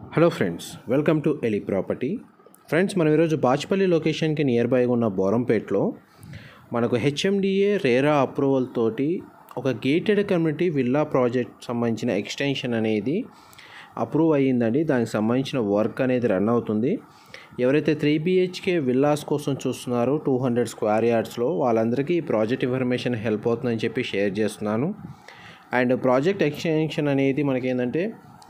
hello friends welcome to ఎలి property friends మనం ఈరోజు బాచ్పల్లి లొకేషన్కి నియర్ బైగా ఉన్న బోరంపేట్లో మనకు హెచ్ఎండిఏ రేరా అప్రూవల్ తోటి ఒక గేటెడ్ కమ్యూనిటీ విల్లా ప్రాజెక్ట్ సంబంధించిన ఎక్స్టెన్షన్ అనేది అప్రూవ్ అయ్యిందండి దానికి సంబంధించిన వర్క్ అనేది రన్ అవుతుంది ఎవరైతే త్రీ బిహెచ్కే విల్లాస్ కోసం చూస్తున్నారో టూ హండ్రెడ్ స్క్వేర్ యార్డ్స్లో వాళ్ళందరికీ ఈ ప్రాజెక్ట్ ఇన్ఫర్మేషన్ హెల్ప్ అవుతుందని చెప్పి షేర్ చేస్తున్నాను అండ్ ప్రాజెక్ట్ ఎక్స్టెన్షన్ అనేది మనకేంటంటే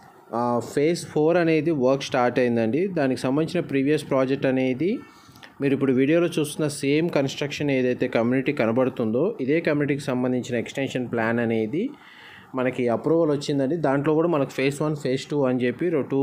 ఫేజ్ ఫోర్ అనేది వర్క్ స్టార్ట్ అయిందండి దానికి సంబంధించిన ప్రీవియస్ ప్రాజెక్ట్ అనేది మీరు ఇప్పుడు వీడియోలో చూస్తున్న సేమ్ కన్స్ట్రక్షన్ ఏదైతే కమ్యూనిటీ కనబడుతుందో ఇదే కమ్యూనిటీకి సంబంధించిన ఎక్స్టెన్షన్ ప్లాన్ అనేది మనకి అప్రూవల్ వచ్చిందండి దాంట్లో కూడా మనకు ఫేజ్ వన్ ఫేజ్ టూ అని చెప్పి టూ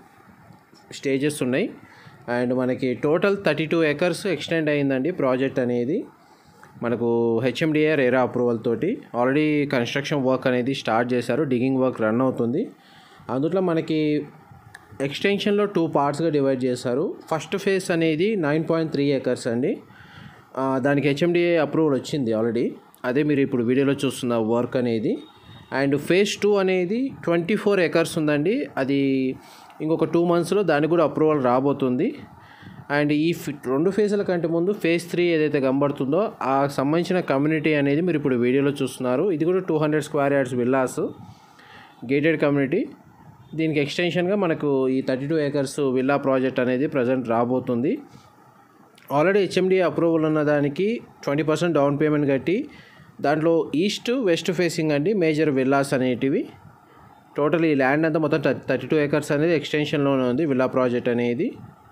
స్టేజెస్ ఉన్నాయి అండ్ మనకి total thirty two acres extend అయిందండి ప్రాజెక్ట్ అనేది మనకు హెచ్ఎండిఏ రేరా అప్రూవల్ తోటి ఆల్రెడీ కన్స్ట్రక్షన్ వర్క్ అనేది స్టార్ట్ చేశారు డిగింగ్ వర్క్ రన్ అవుతుంది అందులో మనకి ఎక్స్టెన్షన్లో టూ పార్ట్స్గా డివైడ్ చేశారు ఫస్ట్ ఫేజ్ అనేది నైన్ పాయింట్ త్రీ ఎకర్స్ అండి ఆ, దానికి హెచ్ఎండిఏ అప్రూవల్ వచ్చింది ఆల్రెడీ అదే మీరు ఇప్పుడు వీడియోలో చూస్తున్న వర్క్ అనేది అండ్ ఫేజ్ టూ అనేది ట్వంటీ ఫోర్ ఎకర్స్ ఉందండి అది ఇంకొక టూ మంత్స్లో దానికి కూడా అప్రూవల్ రాబోతుంది అండ్ ఈ ఫి- రెండు ఫేజ్ల కంటే ముందు ఫేజ్ త్రీ ఏదైతే కనబడుతుందో ఆ సంబంధించిన కమ్యూనిటీ అనేది మీరు ఇప్పుడు వీడియోలో చూస్తున్నారు ఇది కూడా two hundred square yards villas gated community దీనికి ఎక్స్టెన్షన్గా మనకు ఈ thirty two acres villa project అనేది ప్రజెంట్ రాబోతుంది ఆల్రెడీ హెచ్ఎండి అప్రూవల్ ఉన్న దానికి ట్వంటీ పర్సెంట్ డౌన్ పేమెంట్ కట్టి దాంట్లో ఈస్ట్ వెస్ట్ ఫేసింగ్ అండి మేజర్ విల్లాస్ అనేటివి టోటల్ ఈ ల్యాండ్ అంతా మొత్తం థర్టీ టూ ఏకర్స్ అనేది ఎక్స్టెన్షన్లోనే ఉంది విల్లా ప్రాజెక్ట్ అనేది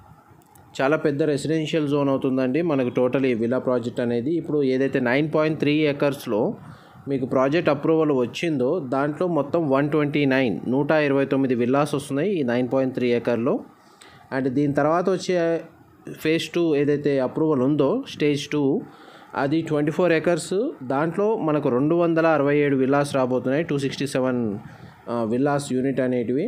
చాలా పెద్ద రెసిడెన్షియల్ జోన్ అవుతుందండి మనకు టోటల్ ఈ విల్లా ప్రాజెక్ట్ అనేది ఇప్పుడు ఏదైతే నైన్ పాయింట్ త్రీ ఎకర్స్లో మీకు ప్రాజెక్ట్ అప్రూవల్ వచ్చిందో దాంట్లో మొత్తం వన్ ట్వంటీ నైన్ నూట ఇరవై తొమ్మిది విల్లాస్ వస్తున్నాయి ఈ నైన్ పాయింట్ త్రీ ఎకర్లో అండ్ దీని తర్వాత వచ్చే ఫేజ్ టూ ఏదైతే అప్రూవల్ ఉందో స్టేజ్ టూ అది ట్వంటీ ఫోర్ ఎకర్స్ దాంట్లో మనకు రెండు వందల అరవై ఏడు విల్లాస్ రాబోతున్నాయి two sixty seven villas unit అనేటివి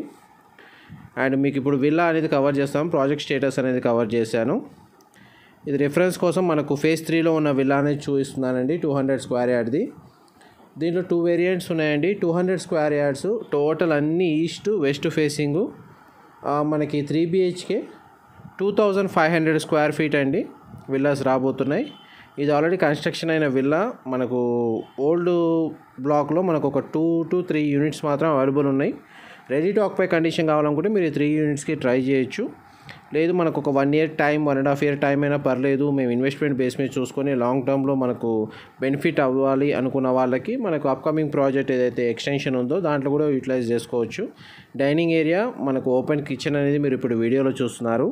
అండ్ మీకు ఇప్పుడు విల్లా అనేది కవర్ చేస్తాం ప్రాజెక్ట్ స్టేటస్ అనేది కవర్ చేశాను ఇది రిఫరెన్స్ కోసం మనకు ఫేజ్ త్రీలో ఉన్న విల్లా అనేది చూపిస్తున్నానండి టూ హండ్రెడ్ స్క్వేర్ యార్డ్ది దీంట్లో టూ వేరియంట్స్ ఉన్నాయండి two hundred square yards total అన్ని ఈస్ట్ వెస్ట్ ఫేసింగు మనకి three BHK two thousand five hundred square feet అండి విల్లాస్ రాబోతున్నాయి ఇది ఆల్రెడీ కన్స్ట్రక్షన్ అయిన విల్లా మనకు ఓల్డ్ బ్లాక్లో మనకు ఒక టూ టు త్రీ యూనిట్స్ మాత్రం అవైలబుల్ ఉన్నాయి రెడీ టు ఆక్యుపై కండిషన్ కావాలనుకుంటే మీరు ఈ త్రీ యూనిట్స్కి ట్రై చేయొచ్చు లేదు మనకు ఒక one year time one and half year time అయినా పర్లేదు మేము ఇన్వెస్ట్మెంట్ బేస్ మీద చూసుకొని లాంగ్ టర్మ్లో మనకు బెనిఫిట్ అవ్వాలి అనుకున్న వాళ్ళకి మనకు అప్కమింగ్ ప్రాజెక్ట్ ఏదైతే ఎక్స్టెన్షన్ ఉందో దాంట్లో కూడా యూటిలైజ్ చేసుకోవచ్చు డైనింగ్ ఏరియా మనకు ఓపెన్ కిచెన్ అనేది మీరు ఇప్పుడు వీడియోలో చూస్తున్నారు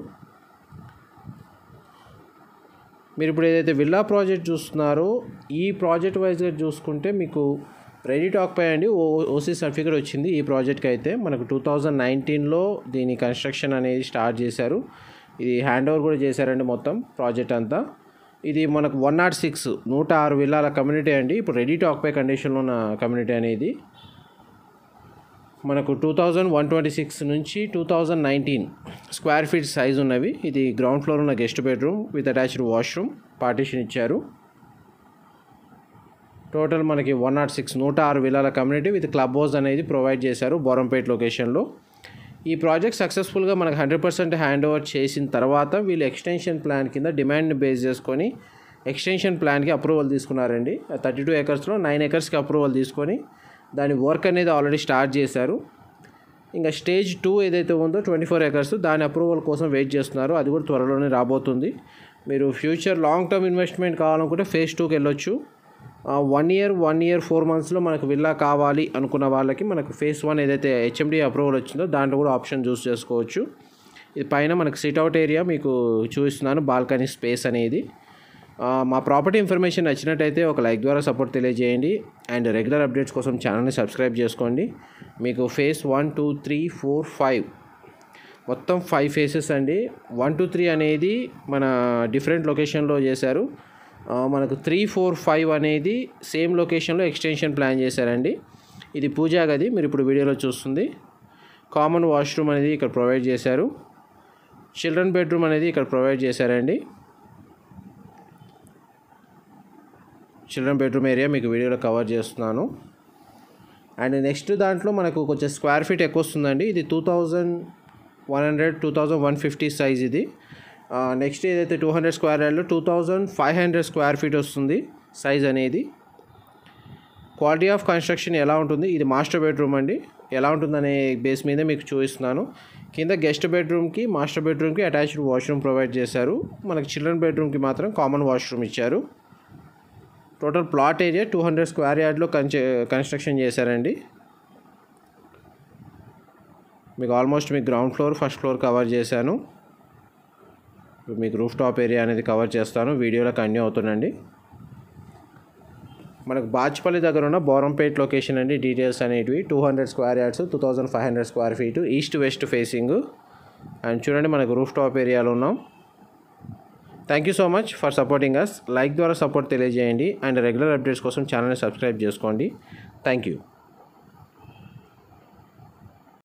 మీరు ఇప్పుడు ఏదైతే విల్లా ప్రాజెక్ట్ చూస్తున్నారో ఈ ప్రాజెక్ట్ వైజ్గా చూసుకుంటే మీకు రెడీ టు ఆక్యుపై అండి ఓ ఓసీ సర్టిఫికేట్ వచ్చింది ఈ ప్రాజెక్ట్కి అయితే మనకు టూ థౌజండ్ నైన్టీన్లో దీని కన్స్ట్రక్షన్ అనేది స్టార్ట్ చేశారు ఇది హ్యాండ్ ఓవర్ కూడా చేశారండి మొత్తం ప్రాజెక్ట్ అంతా ఇది మనకు వన్ నాట్ సిక్స్ నూట ఆరు విల్లాల కమ్యూనిటీ అండి ఇప్పుడు రెడీ టు ఆక్యుపై కండిషన్లో ఉన్న కమ్యూనిటీ అనేది మనకు two thousand one twenty six నుంచి two thousand nineteen square feet size ఉన్నవి ఇది గ్రౌండ్ ఫ్లోర్ ఉన్న guest bedroom with attached washroom partition ఇచ్చారు టోటల్ మనకి వన్ నాట్ సిక్స్ నూట ఆరు విలాల కమ్యూనిటీ విత్ క్లబ్ హౌస్ అనేది ప్రొవైడ్ చేశారు బోరంపేట్ లొకేషన్లో ఈ ప్రాజెక్ట్ సక్సెస్ఫుల్గా మనకు హండ్రెడ్ పర్సెంట్ హ్యాండ్ ఓవర్ చేసిన తర్వాత వీళ్ళు ఎక్స్టెన్షన్ ప్లాన్ కింద డిమాండ్ని బేస్ చేసుకొని ఎక్స్టెన్షన్ ప్లాన్కి అప్రూవల్ తీసుకున్నారండి థర్టీ టూ ఎకర్స్లో నైన్ ఎకర్స్కి అప్రూవల్ తీసుకొని దాని వర్క్ అనేది ఆల్రెడీ స్టార్ట్ చేశారు ఇంకా స్టేజ్ టూ ఏదైతే ఉందో ట్వంటీ ఫోర్ ఎకర్స్ దాని అప్రూవల్ కోసం వెయిట్ చేస్తున్నారు అది కూడా త్వరలోనే రాబోతుంది మీరు ఫ్యూచర్ లాంగ్ టర్మ్ ఇన్వెస్ట్మెంట్ కావాలనుకుంటే ఫేజ్ టూకి వెళ్ళొచ్చు one year one year four మంత్స్లో మనకు విల్లా కావాలి అనుకున్న వాళ్ళకి మనకు ఫేజ్ వన్ ఏదైతే హెచ్ఎండి అప్రూవల్ వచ్చిందో దాంట్లో కూడా ఆప్షన్ చూస్ చేసుకోవచ్చు ఇది పైన మనకు సిట్అవుట్ ఏరియా మీకు చూపిస్తున్నాను బాల్కనీ స్పేస్ అనేది ఆ, మా ప్రాపర్టీ ఇన్ఫర్మేషన్ నచ్చినట్టయితే ఒక లైక్ ద్వారా సపోర్ట్ తెలియజేయండి అండ్ రెగ్యులర్ అప్డేట్స్ కోసం ఛానల్ని సబ్స్క్రైబ్ చేసుకోండి మీకు phase one two three four five మొత్తం ఫైవ్ ఫేసెస్ అండి వన్ టూ త్రీ అనేది మన డిఫరెంట్ లొకేషన్లో చేశారు ఆ, మనకు త్రీ ఫోర్ ఫైవ్ అనేది సేమ్ లొకేషన్లో ఎక్స్టెన్షన్ ప్లాన్ చేశారండి ఇది పూజా గది మీరు ఇప్పుడు వీడియోలో చూస్తుంది కామన్ వాష్రూమ్ అనేది ఇక్కడ ప్రొవైడ్ చేశారు చిల్డ్రన్ బెడ్రూమ్ అనేది ఇక్కడ ప్రొవైడ్ చేశారండి చిల్డ్రన్ బెడ్రూమ్ ఏరియా మీకు వీడియోలో కవర్ చేస్తున్నాను అండ్ నెక్స్ట్ దాంట్లో మనకు కొంచెం స్క్వేర్ ఫీట్ ఎక్కువ వస్తుందండి ఇది two thousand one hundred two thousand one fifty size ఇది నెక్స్ట్ ఏదైతే టూ హండ్రెడ్ స్క్వేర్ యార్డ్లో two thousand five hundred square feet వస్తుంది సైజ్ అనేది క్వాలిటీ ఆఫ్ కన్స్ట్రక్షన్ ఎలా ఉంటుంది ఇది మాస్టర్ బెడ్రూమ్ అండి ఎలా ఉంటుందనే బేస్ మీద మీకు చూపిస్తున్నాను కింద గెస్ట్ బెడ్రూమ్కి మాస్టర్ బెడ్రూమ్కి అటాచ్డ్ వాష్రూమ్ ప్రొవైడ్ చేశారు మనకి చిల్డ్రన్ బెడ్రూమ్కి మాత్రం కామన్ వాష్రూమ్ ఇచ్చారు total plot area two hundred square యార్డ్లో కన్స్ట్ర కన్స్ట్రక్షన్ చేశారండి మీకు ఆల్మోస్ట్ మీకు ground floor first floor cover చేశాను ఇప్పుడు మీకు రూఫ్ టాప్ ఏరియా అనేది కవర్ చేస్తాను వీడియోలో కంటిన్యూ అవుతుందండి మనకు బాచ్పల్లి దగ్గర ఉన్న బోరంపేట్ లొకేషన్ అండి డీటెయిల్స్ అనేటివి two hundred square yards two thousand five hundred square feet east west facing and చూడండి మనకు రూఫ్ టాప్ ఏరియాలో ఉన్నాం thank you so much for supporting us like ద్వారా సపోర్ట్ తెలియజేయండి అండ్ రెగ్యులర్ అప్డేట్స్ కోసం ఛానల్ని సబ్స్క్రైబ్ చేసుకోండి థ్యాంక్ యూ